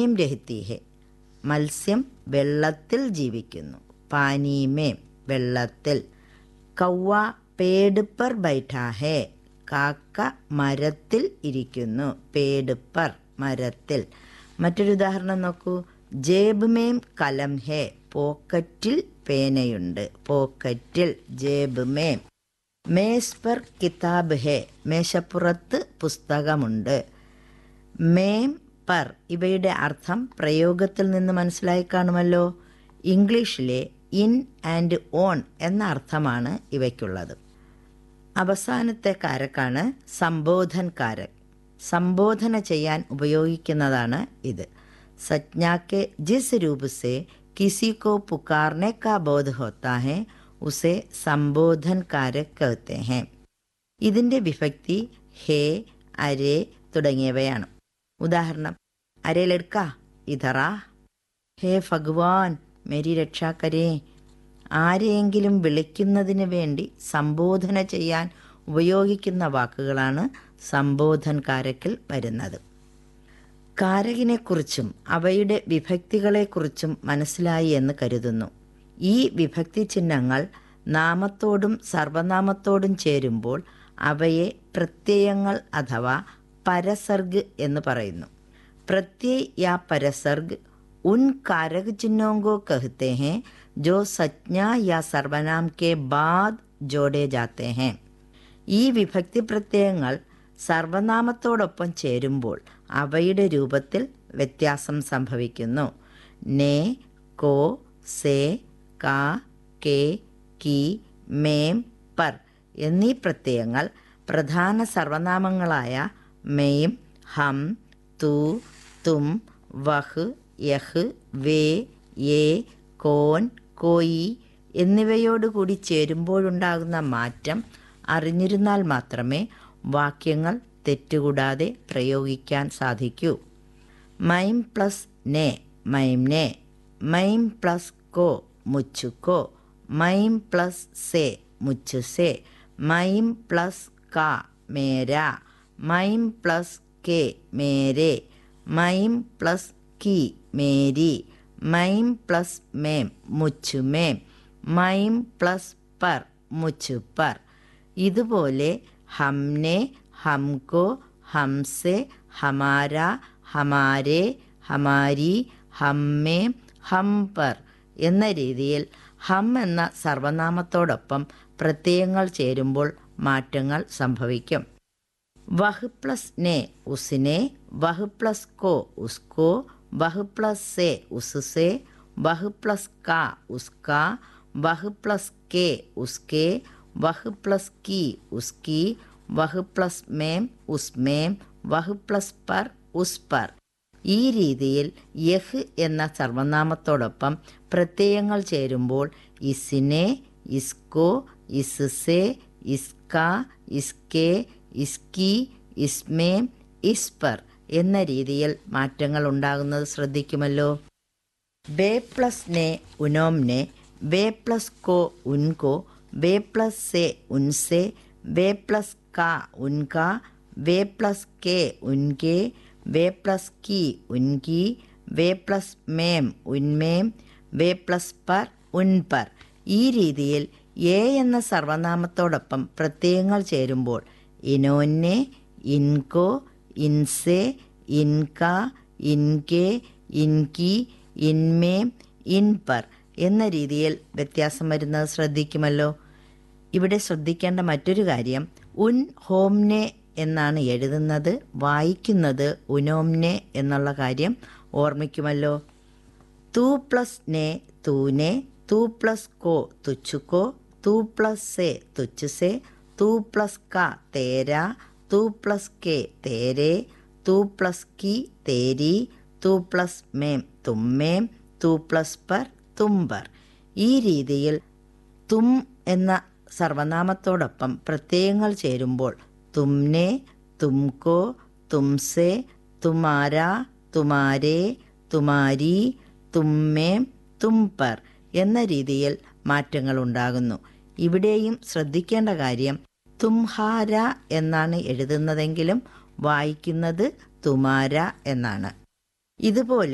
പാനിയും രഹിത്തി ഹെ മത്സ്യം വെള്ളത്തിൽ ജീവിക്കുന്നു പാനീമേം വെള്ളത്തിൽ കൗവ പേട് പർ ബൈഠാ ഹേ കാക്ക മരത്തിൽ ഇരിക്കുന്നു പേട് പർ മരത്തിൽ മറ്റൊരു ഉദാഹരണം നോക്കൂ ജേബ് മേം കലം ഹേ പോക്കറ്റിൽ പേനയുണ്ട് പോക്കറ്റിൽ ജേബ് മേം മേസ് പർ കിതാബ് ഹേ മേശപ്പുറത്ത് പുസ്തകമുണ്ട് മേം പർ ഇവയുടെ അർത്ഥം പ്രയോഗത്തിൽ നിന്ന് മനസ്സിലായി കാണുമല്ലോ ഇംഗ്ലീഷിലെ ഇൻ ആൻഡ് ഓൺ എന്ന അർത്ഥമാണ് ഇവയ്ക്കുള്ളത് അവസാനത്തെ കാരക്കാണ് സംബോധൻ കാരക് സംബോധന ചെയ്യാൻ ഉപയോഗിക്കുന്നതാണ് ഇത് സജ്ഞാക്കെ ജിസ് രൂപ സെ കിസി കോ പുക്കാർനെ കാ ബോധ ഹോത്താ ഹെ ഉസെ സംബോധൻ കാരക് കഹത്തെ ഹെ ഇതിൻ്റെ വിഭക്തി ഹേ അരേ തുടങ്ങിയവയാണ് ഉദാഹരണം അരയിലെടുക്ക ഇതറാ ഹേ ഭഗവാൻ മേരി രക്ഷാക്കരേ ആരെയെങ്കിലും വിളിക്കുന്നതിന് വേണ്ടി സംബോധന ചെയ്യാൻ ഉപയോഗിക്കുന്ന വാക്കുകളാണ് സംബോധൻ കാരക്കിൽ വരുന്നത് കാരകിനെക്കുറിച്ചും അവയുടെ വിഭക്തികളെക്കുറിച്ചും മനസ്സിലായി എന്ന് കരുതുന്നു ഈ വിഭക്തി ചിഹ്നങ്ങൾ നാമത്തോടും സർവനാമത്തോടും ചേരുമ്പോൾ അവയെ പ്രത്യയങ്ങൾ അഥവാ പരസർഗ് എന്ന് പറയുന്നു प्रत्यय या परसर्ग उन कारक चिन्हों को कहते हैं जो संज्ञा या സർവനാം के बाद जोड़े जाते हैं ഈ വിഭക്തി പ്രത്യയങ്ങൾ സർവനാമത്തോടൊപ്പം ചേരുമ്പോൾ അവയുടെ രൂപത്തിൽ വ്യത്യാസം സംഭവിക്കുന്നു നേ കോ സേ കാ കെ കി മേം പർ എന്നീ പ്രത്യയങ്ങൾ പ്രധാന സർവനാമങ്ങളായ മെയിം ഹം തു തും വഹ് യഹ് വേ യേ കോൻ കോയി എന്നിവയോടുകൂടി ചേരുമ്പോഴുണ്ടാകുന്ന മാറ്റം അറിഞ്ഞിരുന്നാൽ മാത്രമേ വാക്യങ്ങൾ തെറ്റുകൂടാതെ പ്രയോഗിക്കാൻ സാധിക്കൂ മൈം പ്ലസ് നെ മൈം നെ മൈം പ്ലസ് കോ മുച്ചുക്കോ മൈം പ്ലസ് സേ മുച്ചു സേ മൈം പ്ലസ് കാ മേര മൈം പ്ലസ് കെ മേരെ മൈം പ്ലസ് കി മേരി മൈം പ്ലസ് മേം മുച്ചു മേം മൈം പ്ലസ് പർ മുച്ചു പർ ഇതുപോലെ ഹംനെ ഹംകോ ഹംസെ ഹമാര ഹമാരെ ഹമാരി ഹമ്മേ ഹം പർ എന്ന രീതിയിൽ ഹം എന്ന സർവനാമത്തോടൊപ്പം പ്രത്യയങ്ങൾ ചേരുമ്പോൾ മാറ്റങ്ങൾ സംഭവിക്കും വഹ് പ്ലസ് നെ ഉസിനെ വഹ് പ്ലസ് കോ ഉസ്കോ വഹ് പ്ലസ് സെ ഉസ്സെ വഹ് പ്ലസ് കാ ഉസ്കാ വഹ് പ്ലസ് കെ ഉസ്കെ വഹ് പ്ലസ് കി ഉസ്കി വഹ് പ്ലസ് മേം ഉസ്മേം വഹ് പ്ലസ് പർ ഉസ് പർ ഈ രീതിയിൽ യഹ് എന്ന സർവനാമത്തോടൊപ്പം പ്രത്യയങ്ങൾ ചേരുമ്പോൾ ഇസിനെ ഇസ്കോ ഇസ്സെ ഇസ്ക ഇസ്കെ ഇസ്കി ഇസ്മേം ഇസ്പർ എന്ന രീതിയിൽ മാറ്റങ്ങൾ ഉണ്ടാകുന്നത് ശ്രദ്ധിക്കുമല്ലോ ബേ പ്ലസ് നെ ഉനോംനെ ബേ പ്ലസ് കോ ഉൻകോ ബേ പ്ലസ് സെ ഉൻസെ ബേ പ്ലസ് കാ ഉൻക ബേ പ്ലസ് കെ ഉൻകെ ബേ പ്ലസ് കി ഉൻകി ബേ പ്ലസ് മേം ഉന്മേം ബേ പ്ലസ് പർ ഉൻപർ ഈ രീതിയിൽ എ എന്ന സർവനാമത്തോടൊപ്പം പ്രത്യയങ്ങൾ ചേരുമ്പോൾ ഇനോന്നെ ഇൻകോ ഇൻസെ ഇൻക ഇൻകെ ഇൻകി ഇൻമേം ഇൻപർ എന്ന രീതിയിൽ വ്യത്യാസം വരുന്നത് ശ്രദ്ധിക്കുമല്ലോ ഇവിടെ ശ്രദ്ധിക്കേണ്ട മറ്റൊരു കാര്യം ഉൻ ഹോംനെ എന്നാണ് എഴുതുന്നത് വായിക്കുന്നത് ഉനോംനെ എന്നുള്ള കാര്യം ഓർമ്മിക്കുമല്ലോ തൂ പ്ലസ് നെ തൂനെ തൂ പ്ലസ് കോ തുച്ചുക്കോ തൂ പ്ലസ് സെ തുച്ചുസെ തൂ പ്ലസ് ക തേര തൂ പ്ലസ് കെ തേരെ തൂ പ്ലസ് കി തേരി തൂ പ്ലസ് മേം തുമ്മേം തൂ പ്ലസ് പർ തുമ്പർ ഈ രീതിയിൽ തും എന്ന സർവനാമത്തോടൊപ്പം പ്രത്യയങ്ങൾ ചേരുമ്പോൾ തുമ്നെ തുംകോ തുംസെ തുമാര തുമാരെ തുമാരി തുമ്മേം തുംപർ എന്ന രീതിയിൽ മാറ്റങ്ങൾ ഉണ്ടാകുന്നു ഇവിടെയും ശ്രദ്ധിക്കേണ്ട കാര്യം തുംഹാര എന്നാണ് എഴുതുന്നതെങ്കിലും വായിക്കുന്നത് തുമാര എന്നാണ് ഇതുപോലെ